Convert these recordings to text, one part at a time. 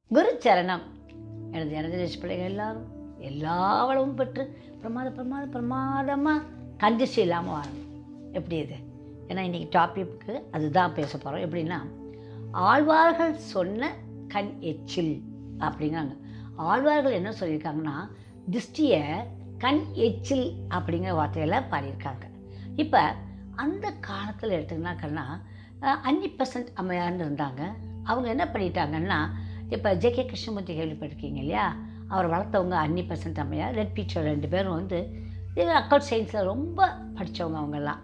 குரு சரணம் எனது எனது பிள்ளைகள் எல்லாரும் எல்லா வளமும் பெற்று பிரமாத பிரமாத பிரமாதமாக கண்டிச்சு இல்லாமல் வாழணும் எப்படி இது ஏன்னா இன்றைக்கி டாபிக்கு அதுதான் பேச போகிறோம் எப்படின்னா ஆழ்வார்கள் சொன்ன கண் எச்சில் அப்படிங்கிறாங்க ஆழ்வார்கள் என்ன சொல்லியிருக்காங்கன்னா திருஷ்டியை கண் எச்சில் அப்படிங்கிற வார்த்தையில் பாடியிருக்காங்க இப்போ அந்த காலத்தில் எடுத்திங்கனாக்கன்னா அன்னி பர்சன்ட் அம்மையார்னு இருந்தாங்க அவங்க என்ன பண்ணிட்டாங்கன்னா இப்போ ஜே.கே. கிருஷ்ணமூர்த்தி கேள்விப்பட்டிருக்கீங்க இல்லையா அவர் வளர்த்தவங்க அன்னி பர்சன்ட் அம்மையார் ரெட் டீச்சர் ரெண்டு பேரும் வந்து இது அக்கௌண்ட் சயின்ஸில் ரொம்ப படித்தவங்க அவங்கெல்லாம்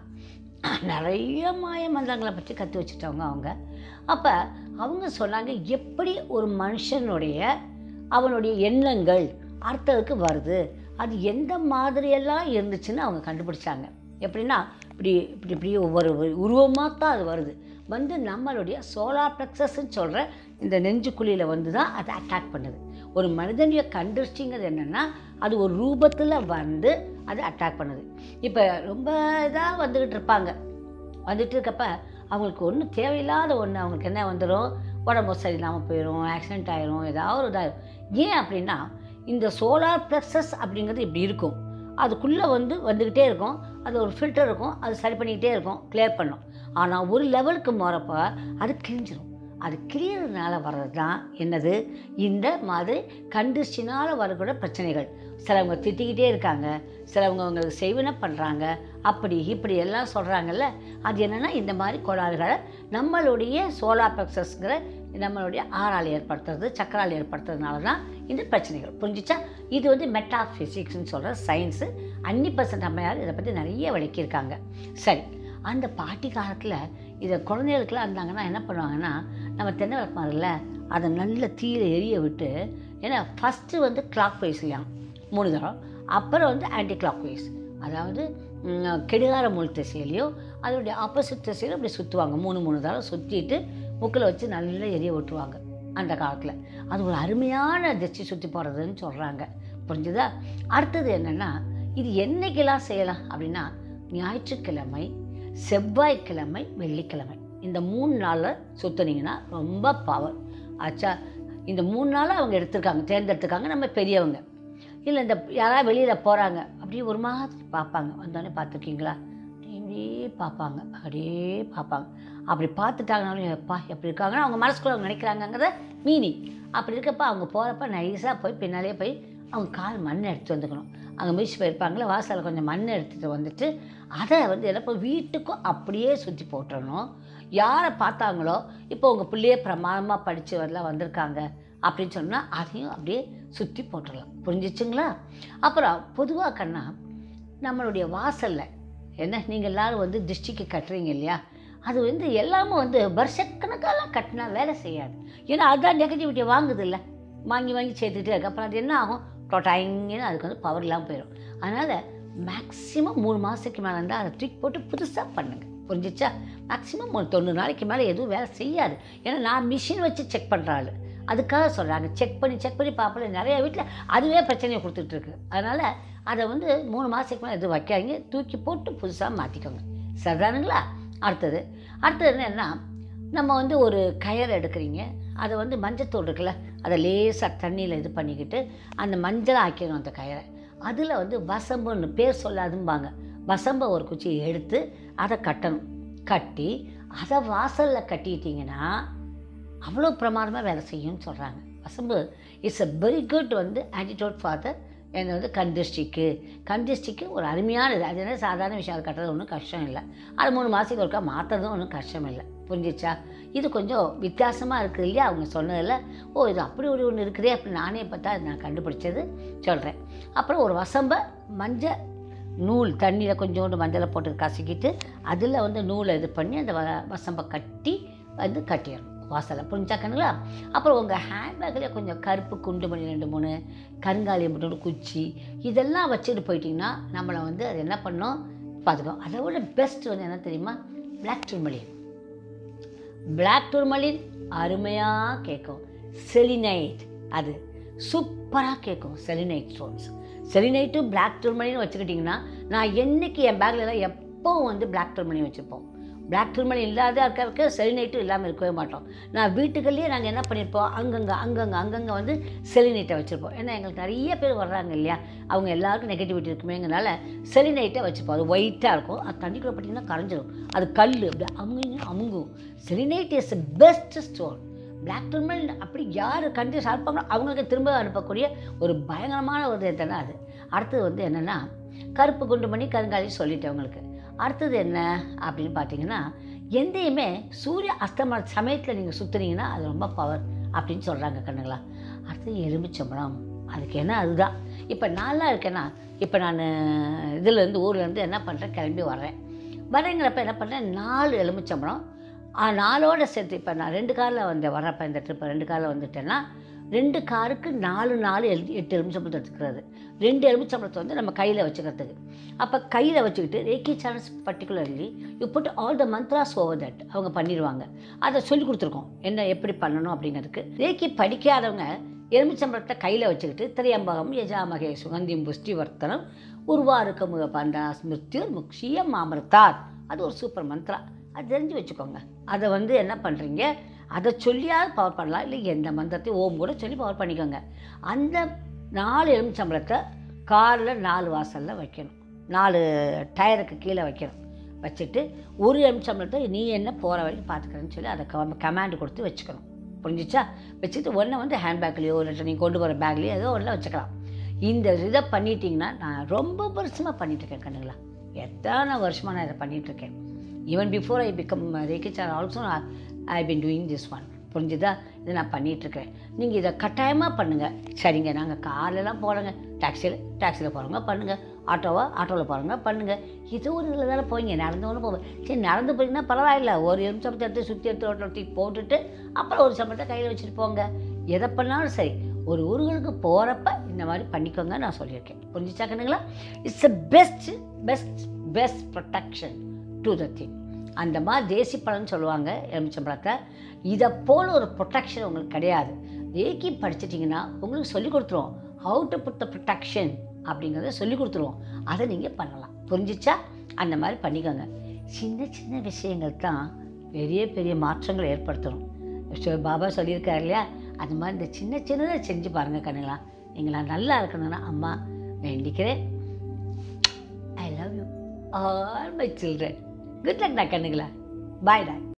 நிறைய மாய மந்திரங்களை பற்றி கற்று வச்சுட்டவங்க அவங்க அப்போ அவங்க சொன்னாங்க எப்படி ஒரு மனுஷனுடைய அவனுடைய எண்ணங்கள் அர்த்தத்துக்கு வருது அது எந்த மாதிரியெல்லாம் இருந்துச்சுன்னு அவங்க கண்டுபிடிச்சாங்க எப்படின்னா இப்படி இப்படி இப்படி ஒவ்வொரு உருவமாக தான் அது வருது வந்து நம்மளுடைய சோலார் ப்ளெக்ஸஸ்ன்னு சொல்கிற இந்த நெஞ்சுக்குழியில் வந்து தான் அது அட்டாக் பண்ணுது ஒரு மனிதனுடைய கண்டிருஷ்டிங்கிறது என்னென்னா அது ஒரு ரூபத்தில் வந்து அது அட்டாக் பண்ணுது இப்போ ரொம்ப இதாக வந்துக்கிட்டு இருப்பாங்க வந்துட்டு இருக்கப்ப அவங்களுக்கு ஒன்றும் தேவையில்லாத ஒன்று அவங்களுக்கு என்ன வந்துடும் உடம்பு சரியில்லாமல் போயிடும் ஆக்சிடென்ட் ஆயிரும் ஏதாவது ஒரு இதாயிரும் ஏன் அப்படின்னா இந்த சோலார் ப்ளக்ஸஸ் அப்படிங்கிறது இப்படி இருக்கும் அதுக்குள்ளே வந்து வந்துக்கிட்டே இருக்கும் அது ஒரு ஃபில்டர் இருக்கும் அது சரி பண்ணிக்கிட்டே இருக்கும் கிளியர் பண்ணும் ஆனால் ஒரு லெவலுக்கு போகிறப்ப அது கிழிஞ்சிரும் அது கிளியறதுனால வர்றது தான் என்னது இந்த மாதிரி கண்டிஷனால் வரக்கூட பிரச்சனைகள் சிலவங்க திட்டிக்கிட்டே இருக்காங்க சிலவங்க அவங்களுக்கு செய்வன பண்ணுறாங்க அப்படி இப்படி எல்லாம் சொல்கிறாங்கல்ல அது என்னென்னா இந்த மாதிரி கோளாறுகளை நம்மளுடைய சோலார் ப்ளக்ஸஸ்ங்கிற நம்மளுடைய ஆறால் ஏற்படுத்துறது சக்கரால் ஏற்படுத்துறதுனால தான் இந்த பிரச்சனைகள் புரிஞ்சிச்சா இது வந்து மெட்டாஃபிசிக்ஸ்னு சொல்கிற சயின்ஸு அன்னி பர்சன்ட் அம்மையார் இதை பற்றி நிறைய விளக்கியிருக்காங்க சரி அந்த பாட்டி காலத்தில் இதை குழந்தைகளுக்குலாம் இருந்தாங்கன்னா என்ன பண்ணுவாங்கன்னா நம்ம தென்னை விளக்குமாரில் அதை நல்ல தீயில எரிய விட்டு ஏன்னா ஃபஸ்ட்டு வந்து கிளாக் வைஸ்லையாம் மூணு தரம் அப்புறம் வந்து ஆன்டி கிளாக் வைஸ் அதாவது ம், கெடுகார முள் திசையிலையும் அதோடைய ஆப்போசிட் திசையிலும் இப்படி சுற்றுவாங்க மூணு மூணு தரம் சுற்றிட்டு முக்கில் வச்சு நல்லா எரிய விட்டுருவாங்க அந்த காலத்தில் அது ஒரு அருமையான திசை சுற்றி போகிறதுன்னு சொல்கிறாங்க புரிஞ்சுதா அடுத்தது என்னென்னா இது என்னைக்கெல்லாம் செய்யலாம் அப்படின்னா ஞாயிற்றுக்கிழமை செவ்வாய்க்கிழமை வெள்ளிக்கிழமை இந்த மூணு நாளில் சுற்றுனீங்கன்னா ரொம்ப பவர் ஆச்சா இந்த மூணு நாள் அவங்க எடுத்திருக்காங்க தேர்ந்தெடுத்திருக்காங்க நம்ம பெரியவங்க இல்லை இந்த யாராவது வெளியில் போகிறாங்க அப்படியே ஒரு மாதிரி பார்ப்பாங்க வந்தோடனே பார்த்துருக்கீங்களா அப்படியே பார்ப்பாங்க அப்படியே பார்ப்பாங்க அப்படி பார்த்துட்டாங்கனாலும் எப்பா எப்படி இருக்காங்கன்னா அவங்க மனசுக்குள்ள அவங்க நினைக்கிறாங்கங்கிறத மீனிங் அப்படி இருக்கப்ப அவங்க போகிறப்ப நைஸாக போய் பின்னாலேயே போய் அவங்க கால் மண் எடுத்து வந்துக்கணும் அங்கே மிதிச்சு போயிருப்பாங்களே வாசலில் கொஞ்சம் மண் எடுத்துகிட்டு வந்துட்டு அதை வந்து என்ன இப்போ வீட்டுக்கும் அப்படியே சுற்றி போட்டுறணும் யாரை பார்த்தாங்களோ இப்போ உங்கள் பிள்ளையே பிரமாதமாக படித்து வரலாம் வந்திருக்காங்க அப்படின்னு சொன்னால் அதையும் அப்படியே சுற்றி போட்டுடலாம் புரிஞ்சிச்சுங்களா அப்புறம் பொதுவாக கண்ணா நம்மளுடைய வாசலில் என்ன நீங்கள் எல்லாரும் வந்து திருஷ்டிக்கு கட்டுறீங்க இல்லையா அது வந்து எல்லாமே வந்து வருஷக்கணக்காலாம் கட்டினா வேலை செய்யாது ஏன்னா அதுதான் நெகட்டிவிட்டியை வாங்குது இல்லை வாங்கி வாங்கி சேர்த்துட்டே இருக்கு அப்புறம் அது என்ன ஆகும் டொட்டாயிங்கன்னு அதுக்கு வந்து பவர் இல்லாமல் போயிடும் அதனால் மேக்ஸிமம் மூணு மாதத்துக்கு மேலே இருந்தால் அதை தூக்கி போட்டு புதுசாக பண்ணுங்கள் புரிஞ்சிச்சா மேக்ஸிமம் ஒரு தொண்ணூறு நாளைக்கு மேலே எதுவும் வேலை செய்யாது ஏன்னா நான் மிஷின் வச்சு செக் பண்ணுற ஆள் அதுக்காக சொல்கிறாங்க செக் பண்ணி செக் பண்ணி பார்ப்பல நிறைய வீட்டில் அதுவே பிரச்சனையை கொடுத்துட்ருக்கு அதனால் அதை வந்து மூணு மாதத்துக்கு மேலே எதுவும் வைக்காதீங்க தூக்கி போட்டு புதுசாக மாற்றிக்கோங்க சரிதானுங்களா அடுத்தது அடுத்தது என்னன்னா நம்ம வந்து ஒரு கயர் எடுக்கிறீங்க அதை வந்து மஞ்சத்தூள் இருக்குல்ல அதை லேசாக தண்ணியில் இது பண்ணிக்கிட்டு அந்த மஞ்சள் ஆக்கிடணும் அந்த கயரை அதில் வந்து வசம்புன்னு பேர் சொல்லாதும்பாங்க வசம்பை ஒரு குச்சியை எடுத்து அதை கட்டணும் கட்டி அதை வாசலில் கட்டிட்டீங்கன்னா அவ்வளோ பிரமாதமாக வேலை செய்யும்னு சொல்கிறாங்க வசம்பு இட்ஸ் a வெரி குட் வந்து ஆட்டிடியூட் ஃபார் த என்ன வந்து கண்டிஸ்டிக்கு கண்டிஸ்டிக்கு ஒரு அருமையான இது அது என்ன சாதாரண விஷயம் அது கட்டுறது ஒன்றும் கஷ்டம் இல்லை அது மூணு மாதத்துக்கு ஒருக்கா மாற்றுறதும் ஒன்றும் கஷ்டம் இல்லை புரிஞ்சிச்சா இது கொஞ்சம் வித்தியாசமாக இருக்குது இல்லையா அவங்க சொன்னதில் ஓ இது அப்படி ஒரு ஒன்று இருக்குதே அப்படி நானே பார்த்தா அது நான் கண்டுபிடிச்சது சொல்கிறேன் அப்புறம் ஒரு வசம்பை மஞ்சள் நூல் தண்ணியில் கொஞ்சோண்டு மஞ்சளை போட்டு கசக்கிட்டு அதில் வந்து நூலை இது பண்ணி அந்த வ வசம்பை கட்டி வந்து கட்டிடணும் வாசலை புரிஞ்சாக்கணுங்களா அப்புறம் உங்கள் ஹேண்ட்பேக்கில் கொஞ்சம் கருப்பு குண்டு மணி ரெண்டு மூணு கருங்காலியம் போட்டு குச்சி இதெல்லாம் வச்சுட்டு போயிட்டிங்கன்னா நம்மளை வந்து அது என்ன பண்ணோம் பார்த்துக்கோ அதை விட பெஸ்ட் வந்து என்ன தெரியுமா பிளாக் டூர்மலின் பிளாக் டூர்மலின் அருமையாக கேட்கும் செலினைட் அது சூப்பராக கேட்கும் செலினைட் ஸ்டோன்ஸ் செலினைட்டும் பிளாக் டூர்மலின்னு வச்சுக்கிட்டிங்கன்னா நான் என்னைக்கு என் பேக்லலாம் எப்போவும் வந்து பிளாக் டூர்மலின் வச்சுருப்போம் பிளாக் டூர்மல் இல்லாத இருக்கிறதுக்கு செலினைட்டும் இல்லாமல் இருக்கவே மாட்டோம் நான் வீட்டுக்குள்ளேயே நாங்கள் என்ன பண்ணியிருப்போம் அங்கங்கே அங்கங்கே அங்கங்கே வந்து செலினைட்டை வச்சுருப்போம் ஏன்னா எங்களுக்கு நிறைய பேர் வர்றாங்க இல்லையா அவங்க எல்லாருக்கும் நெகட்டிவிட்டி இருக்குமேங்கனால செலினைட்டை வச்சுப்போம் அது ஒயிட்டாக இருக்கும் அது தண்ணிக்குள்ளே பார்த்தீங்கன்னா கரைஞ்சிரும் அது கல் அப்படி அமுங்க அமுங்கும் selenite is best stone black tourmaline அப்படி யார் கண்ட்ரி சாப்பிட்றாங்களோ அவங்களுக்கு திரும்ப அனுப்பக்கூடிய ஒரு பயங்கரமான ஒரு இதுனா அது அடுத்தது வந்து என்னென்னா கருப்பு குண்டு பண்ணி கருங்காலி சொல்லிட்டேன் உங்களுக்கு அடுத்தது என்ன அப்படின்னு பார்த்தீங்கன்னா எந்தையுமே சூரிய அஸ்தமன சமயத்தில் நீங்கள் சுற்றுனீங்கன்னா அது ரொம்ப பவர் அப்படின்னு சொல்கிறாங்க கண்ணுங்களா அடுத்தது எலுமிச்சம்பழம் அதுக்கு என்ன அதுதான் இப்போ நாளாக இருக்கேன்னா இப்போ நான் இதுலேருந்து ஊர்லேருந்து என்ன பண்ணுறேன் கிளம்பி வர்றேன் வரேங்கிறப்ப என்ன பண்ணுறேன் நாலு எலுமிச்சம்பழம் ஆ, நாலோட சேர்த்து இப்போ நான் ரெண்டு காரில் வந்து வர்றப்ப இந்த ட்ரிப்பை ரெண்டு காரில் வந்துட்டேன்னா ரெண்டு காருக்கு நாலு நாலு எல் எட்டு எலுமிச்சம்பழத்தை எடுத்துக்கிறது ரெண்டு எலுமிச்சம்பழத்தை வந்து நம்ம கையில் வச்சுக்கிறதுக்கு அப்போ கையில் வச்சுக்கிட்டு reiki channels particularly you put all the mantras over that அவங்க பண்ணிடுவாங்க அதை சொல்லி கொடுத்துருக்கோம் என்ன எப்படி பண்ணணும் அப்படிங்கிறதுக்கு ரேக்கி படிக்காதவங்க எலுமிச்சம்பழத்தை கையில் வச்சுக்கிட்டு திரையம்பகம் யஜாமகே சுகந்திம் புஷ்டி வர்த்தனம் உருவாருக்க முக பண்டா ஸ்மிருத்யுர் முக்ஷிய மாமரத்தார் அது ஒரு சூப்பர் மந்த்ரா அது தெரிஞ்சு வச்சுக்கோங்க அதை வந்து என்ன பண்ணுறீங்க அதை சொல்லியாவது பவர் பண்ணலாம் இல்லை எந்த மந்திரத்தையும் ஓம் கூட சொல்லி பவர் பண்ணிக்கோங்க அந்த நாலு எலுமிச்சம்பழத்தை காரில் நாலு வாசலில் வைக்கணும் நாலு டயருக்கு கீழே வைக்கணும் வச்சுட்டு ஒரு எலுமிச்சம்பழத்தை நீ என்ன போகிற வரைக்கும் பார்த்துக்கிறேன்னு சொல்லி அதை கமாண்ட் கொடுத்து வச்சுக்கணும் புரிஞ்சிச்சா வச்சுட்டு ஒன்றை வந்து ஹேண்ட்பேக்லேயோ இல்லை நீங்கள் கொண்டு போகிற பேக்லேயோ ஏதோ ஒன்றில் வச்சுக்கலாம் இந்த இதை பண்ணிட்டீங்கன்னா நான் ரொம்ப வருஷமாக பண்ணிகிட்ருக்கேன் கண்ணுங்களா எத்தனை வருஷமாக நான் இதை பண்ணிகிட்ருக்கேன் ஈவன் பிஃபோர் ஐ பிகம் ரேக்கிச்சார் also I been doing this one புரிஞ்சுதா இதை நான் பண்ணிகிட்ருக்கேன் நீங்கள் இதை கட்டாயமாக பண்ணுங்கள் சரிங்க நாங்கள் கார்லலாம் போகிறோங்க டாக்ஸியில் டாக்ஸியில் போகிறவங்க பண்ணுங்கள் ஆட்டோவா ஆட்டோவில் போகிறவங்க பண்ணுங்கள் இது ஒரு இதில் தானே போவீங்க நடந்து ஒன்று போவேன் சரி நடந்து போனீங்கன்னா பரவாயில்ல ஒரு எலுமிச்சம்பழத்தை எடுத்து சுற்றி எடுத்து ரோட்டில் ஒட்டி போட்டுட்டு அப்புறம் ஒரு சம்பளத்தை கையில் வச்சுட்டு போங்க எதை பண்ணாலும் சரி ஒரு ஊர்களுக்கு போகிறப்ப இந்த மாதிரி பண்ணிக்கோங்க நான் சொல்லியிருக்கேன் புரிஞ்சுச்சா கண்ணுங்களா it's a best best best protection to the thing அந்த மாதிரி தேசி பழம்னு சொல்லுவாங்க எலுமிச்சம்பழத்தை இதை போல் ஒரு ப்ரொடெக்ஷன் உங்களுக்கு கிடையாது ஏக்கி படிச்சிட்டிங்கன்னா உங்களுக்கு சொல்லி கொடுத்துருவோம் how to put the protection அப்படிங்கிறத சொல்லி கொடுத்துருவோம் அதை நீங்கள் பண்ணலாம் புரிஞ்சிச்சா அந்த மாதிரி பண்ணிக்கோங்க சின்ன சின்ன விஷயங்கள் தான் பெரிய பெரிய மாற்றங்களை ஏற்படுத்தணும் ஸோ பாபா சொல்லியிருக்காரு இல்லையா அது மாதிரி இந்த சின்ன சின்னதை செஞ்சு பாருங்கள் கண்ணுங்களா நீங்களா நல்லா இருக்கணும்னா அம்மா வேண்டிக்கிறேன் I love you all my children good luck நான் கண்ணுங்களா பாய் டா